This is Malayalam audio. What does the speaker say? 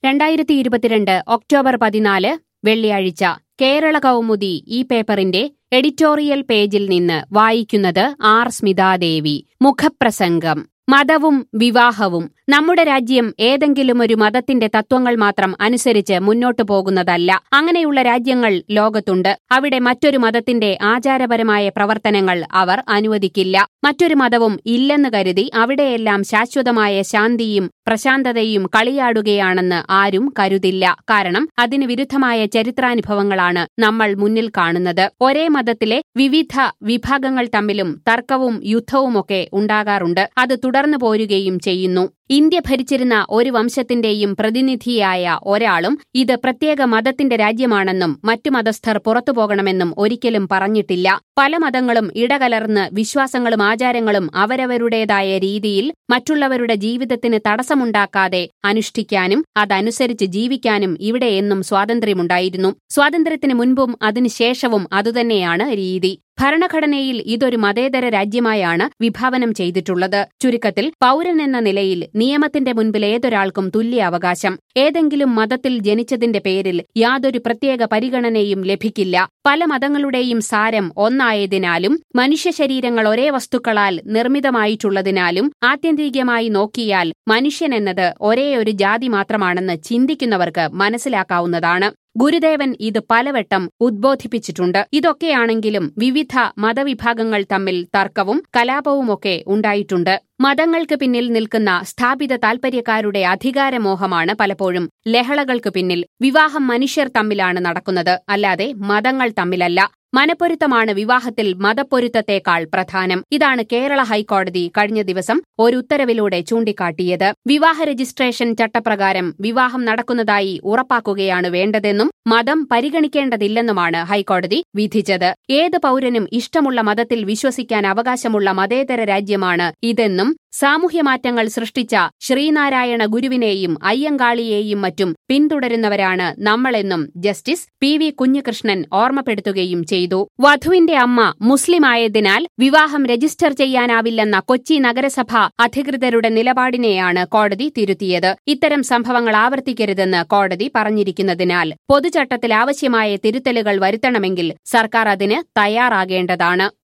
രണ്ടായിരത്തി ഇരുപത്തിരണ്ട് ഒക്ടോബർ പതിനാല് വെള്ളിയാഴ്ച കേരള കൗമുദി ഈ പേപ്പറിന്റെ എഡിറ്റോറിയൽ പേജിൽ നിന്ന് വായിക്കുന്നത് ആർ സ്മിതാദേവി മുഖപ്രസംഗം മതവും വിവാഹവും നമ്മുടെ രാജ്യം ഏതെങ്കിലും ഒരു മതത്തിന്റെ തത്വങ്ങൾ മാത്രം അനുസരിച്ച് മുന്നോട്ടു പോകുന്നതല്ല അങ്ങനെയുള്ള രാജ്യങ്ങൾ ലോകത്തുണ്ട് അവിടെ മറ്റൊരു മതത്തിന്റെ ആചാരപരമായ പ്രവർത്തനങ്ങൾ അവർ അനുവദിക്കില്ല മറ്റൊരു മതവും ഇല്ലെന്ന് കരുതി അവിടെയെല്ലാം ശാശ്വതമായ ശാന്തിയും പ്രശാന്തതയും കളിയാടുകയാണെന്ന് ആരും കരുതില്ല കാരണം അതിന് വിരുദ്ധമായ ചരിത്രാനുഭവങ്ങളാണ് നമ്മൾ മുന്നിൽ കാണുന്നത് ഒരേ മതത്തിലെ വിവിധ വിഭാഗങ്ങൾ തമ്മിലും തർക്കവും യുദ്ധവുമൊക്കെ ഉണ്ടാകാറുണ്ട് അത് തുടർന്നു പോരുകയും ചെയ്യുന്നു ഇന്ത്യ ഭരിച്ചിരുന്ന ഒരു വംശത്തിന്റെയും പ്രതിനിധിയായ ഒരാളും ഇത് പ്രത്യേക മതത്തിന്റെ രാജ്യമാണെന്നും മറ്റു മതസ്ഥർ പുറത്തുപോകണമെന്നും ഒരിക്കലും പറഞ്ഞിട്ടില്ല പല മതങ്ങളും ഇടകലർന്ന് വിശ്വാസങ്ങളും ആചാരങ്ങളും അവരവരുടേതായ രീതിയിൽ മറ്റുള്ളവരുടെ ജീവിതത്തിന് തടസ്സമുണ്ടാക്കാതെ അനുഷ്ഠിക്കാനും അതനുസരിച്ച് ജീവിക്കാനും ഇവിടെ എന്നും സ്വാതന്ത്ര്യമുണ്ടായിരുന്നു സ്വാതന്ത്ര്യത്തിന് മുൻപും അതിനുശേഷവും അതുതന്നെയാണ് രീതി ഭരണഘടനയിൽ ഇതൊരു മതേതര രാജ്യമായാണ് വിഭാവനം ചെയ്തിട്ടുള്ളത് ചുരുക്കത്തിൽ പൗരൻ എന്ന നിലയിൽ നിയമത്തിന്റെ മുൻപിൽ ഏതൊരാൾക്കും തുല്യ അവകാശം ഏതെങ്കിലും മതത്തിൽ ജനിച്ചതിന്റെ പേരിൽ യാതൊരു പ്രത്യേക പരിഗണനയും ലഭിക്കില്ല പല മതങ്ങളുടെയും സാരം ഒന്നായതിനാലും മനുഷ്യ ശരീരങ്ങൾ ഒരേ വസ്തുക്കളാൽ നിർമ്മിതമായിട്ടുള്ളതിനാലും ആത്യന്തികമായി നോക്കിയാൽ മനുഷ്യൻ എന്നത് ഒരേ ഒരു ജാതി മാത്രമാണെന്ന് ചിന്തിക്കുന്നവർക്ക് മനസ്സിലാക്കാവുന്നതാണ് ഗുരുദേവൻ ഇത് പലവട്ടം ഉദ്ബോധിപ്പിച്ചിട്ടുണ്ട് ഇതൊക്കെയാണെങ്കിലും വിവിധ മതവിഭാഗങ്ങൾ തമ്മിൽ തർക്കവും കലാപവുമൊക്കെ ഉണ്ടായിട്ടുണ്ട് മതങ്ങൾക്ക് പിന്നിൽ നിൽക്കുന്ന സ്ഥാപിത താൽപര്യക്കാരുടെ അധികാരമോഹമാണ് പലപ്പോഴും ലഹളകൾക്ക് പിന്നിൽ വിവാഹം മനുഷ്യർ തമ്മിലാണ് നടക്കുന്നത് അല്ലാതെ മതങ്ങൾ തമ്മിലല്ല മനപ്പൊരുത്തമാണ് വിവാഹത്തിൽ മതപ്പൊരുത്തത്തേക്കാൾ പ്രധാനം ഇതാണ് കേരള ഹൈക്കോടതി കഴിഞ്ഞ ദിവസം ഒരു ഉത്തരവിലൂടെ ചൂണ്ടിക്കാട്ടിയത് വിവാഹ രജിസ്ട്രേഷൻ ചട്ടപ്രകാരം വിവാഹം നടക്കുന്നതായി ഉറപ്പാക്കുകയാണ് വേണ്ടതെന്നും മതം പരിഗണിക്കേണ്ടതില്ലെന്നുമാണ് ഹൈക്കോടതി വിധിച്ചത് ഏത് പൌരനും ഇഷ്ടമുള്ള മതത്തിൽ വിശ്വസിക്കാൻ അവകാശമുള്ള മതേതര രാജ്യമാണ് ഇതെന്നും സാമൂഹ്യമാറ്റങ്ങൾ സൃഷ്ടിച്ച ശ്രീനാരായണ ഗുരുവിനെയും അയ്യങ്കാളിയെയും മറ്റും പിന്തുടരുന്നവരാണ് നമ്മളെന്നും ജസ്റ്റിസ് പി വി കുഞ്ഞികൃഷ്ണൻ ഓർമ്മപ്പെടുത്തുകയും ചെയ്തു വധുവിന്റെ അമ്മ മുസ്ലിമായതിനാൽ വിവാഹം രജിസ്റ്റർ ചെയ്യാനാവില്ലെന്ന കൊച്ചി നഗരസഭ അധികൃതരുടെ നിലപാടിനെയാണ് കോടതി തിരുത്തിയത് ഇത്തരം സംഭവങ്ങൾ ആവർത്തിക്കരുതെന്ന് കോടതി പറഞ്ഞിരിക്കുന്നതിനാൽ പൊതുചട്ടത്തിൽ ആവശ്യമായ തിരുത്തലുകൾ വരുത്തണമെങ്കിൽ സർക്കാർ അതിന് തയ്യാറാകേണ്ടതാണ്